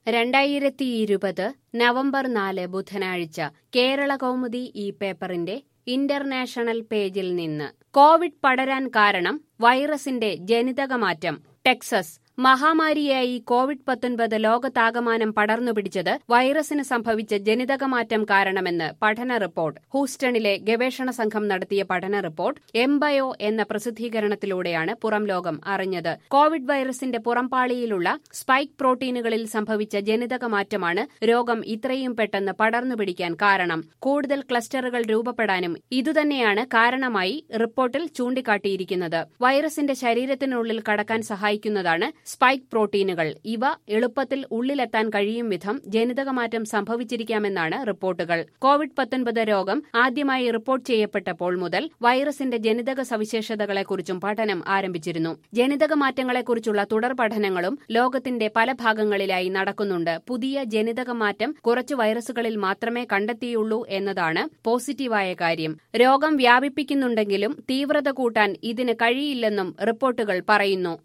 രണ്ടായിരത്തി ഇരുപത് നവംബർ നാല് ബുധനാഴ്ച കേരള കൗമുദി ഈ പേപ്പറിന്റെ ഇന്റർനാഷണൽ പേജിൽ നിന്ന് കോവിഡ് പടരാൻ കാരണം വൈറസിന്റെ ജനിതകമാറ്റം ടെക്സസ് മഹാമാരിയായി കോവിഡ് പത്തൊൻപത് ലോകത്താകമാനം പടർന്നുപിടിച്ചത് വൈറസിന് സംഭവിച്ച ജനിതകമാറ്റം കാരണമെന്ന് പഠന റിപ്പോർട്ട് ഹൂസ്റ്റണിലെ ഗവേഷണ സംഘം നടത്തിയ പഠന റിപ്പോർട്ട് എംബയോ എന്ന പ്രസിദ്ധീകരണത്തിലൂടെയാണ് പുറം ലോകം അറിഞ്ഞത് കോവിഡ് വൈറസിന്റെ പുറംപാളിയിലുള്ള സ്പൈക്ക് പ്രോട്ടീനുകളിൽ സംഭവിച്ച ജനിതകമാറ്റമാണ് രോഗം ഇത്രയും പെട്ടെന്ന് പടർന്നുപിടിക്കാൻ കാരണം കൂടുതൽ ക്ലസ്റ്ററുകൾ രൂപപ്പെടാനും ഇതുതന്നെയാണ് കാരണമായി റിപ്പോർട്ടിൽ ചൂണ്ടിക്കാട്ടിയിരിക്കുന്നത് വൈറസിന്റെ ശരീരത്തിനുള്ളിൽ കടക്കാൻ സഹായിക്കുന്നതാണ് സ്പൈക്ക് പ്രോട്ടീനുകൾ ഇവ എളുപ്പത്തിൽ ഉള്ളിലെത്താൻ കഴിയും വിധം ജനിതകമാറ്റം സംഭവിച്ചിരിക്കാമെന്നാണ് റിപ്പോർട്ടുകൾ കോവിഡ് പത്തൊൻപത് രോഗം ആദ്യമായി റിപ്പോർട്ട് ചെയ്യപ്പെട്ടപ്പോൾ മുതൽ വൈറസിന്റെ ജനിതക സവിശേഷതകളെക്കുറിച്ചും പഠനം ആരംഭിച്ചിരുന്നു ജനിതകമാറ്റങ്ങളെക്കുറിച്ചുള്ള തുടർ പഠനങ്ങളും ലോകത്തിന്റെ പല ഭാഗങ്ങളിലായി നടക്കുന്നുണ്ട് പുതിയ ജനിതകമാറ്റം കുറച്ച് വൈറസുകളിൽ മാത്രമേ കണ്ടെത്തിയുള്ളൂ എന്നതാണ് പോസിറ്റീവായ കാര്യം രോഗം വ്യാപിപ്പിക്കുന്നുണ്ടെങ്കിലും തീവ്രത കൂട്ടാൻ ഇതിന് കഴിയില്ലെന്നും റിപ്പോർട്ടുകൾ പറയുന്നു